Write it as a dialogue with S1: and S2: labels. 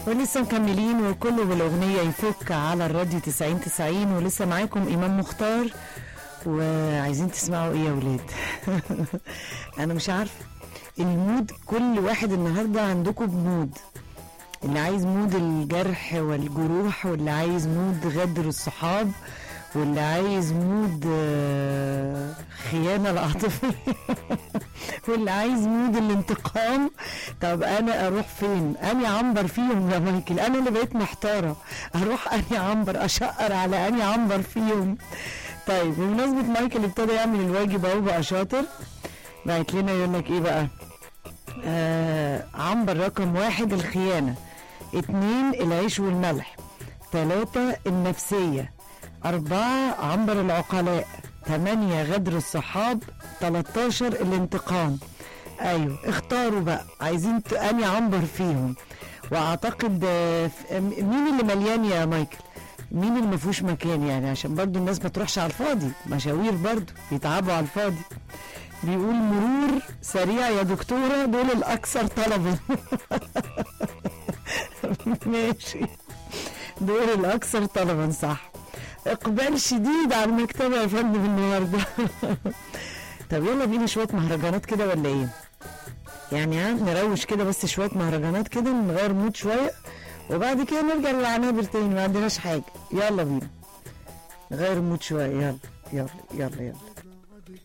S1: ولسه مكملين وكله بالاغنيه يفك على الراديو 90 90 ولسه معاكم امام مختار وعايزين تسمعوا ايه يا ولاد انا مش عارفه المود كل واحد النهارده عندكم بمود اللي عايز مود الجرح والجروح واللي عايز مود غدر الصحاب واللي عايز مود آه، خيانه العاطفيه واللي عايز مود الانتقام طب انا اروح فين اني عنبر فيهم يا مايكل انا اللي بقيت محتاره اروح اني عنبر اشقر على اني عنبر فيهم طيب بمناسبه مايكل ابتدى يعمل الواجب اهو بقى شاطر بعت لنا يقول لك ايه بقى آه عنبر رقم واحد الخيانه اتنين العيش والملح تلاتة النفسية أربعة عنبر العقلاء تمانية غدر الصحاب 13 الانتقام أيوة اختاروا بقى عايزين ت- أني عنبر فيهم وأعتقد آه، ف- مين اللي مليان يا مايكل مين اللي ما فيهوش مكان يعني عشان برضو الناس ما تروحش على الفاضي مشاوير برضو يتعبوا على الفاضي بيقول مرور سريع يا دكتورة دول الأكثر طلبا ماشي دول الأكثر طلبا صح إقبال شديد على المكتبة يا فندم النهاردة طب يلا بينا شوية مهرجانات كده ولا إيه؟ يعني ها نروش كده بس شوية مهرجانات كده نغير مود شوية وبعد كده نرجع للعنابر تاني ما عندناش حاجة يلا بينا نغير مود شوية يلا يلا يلا يلا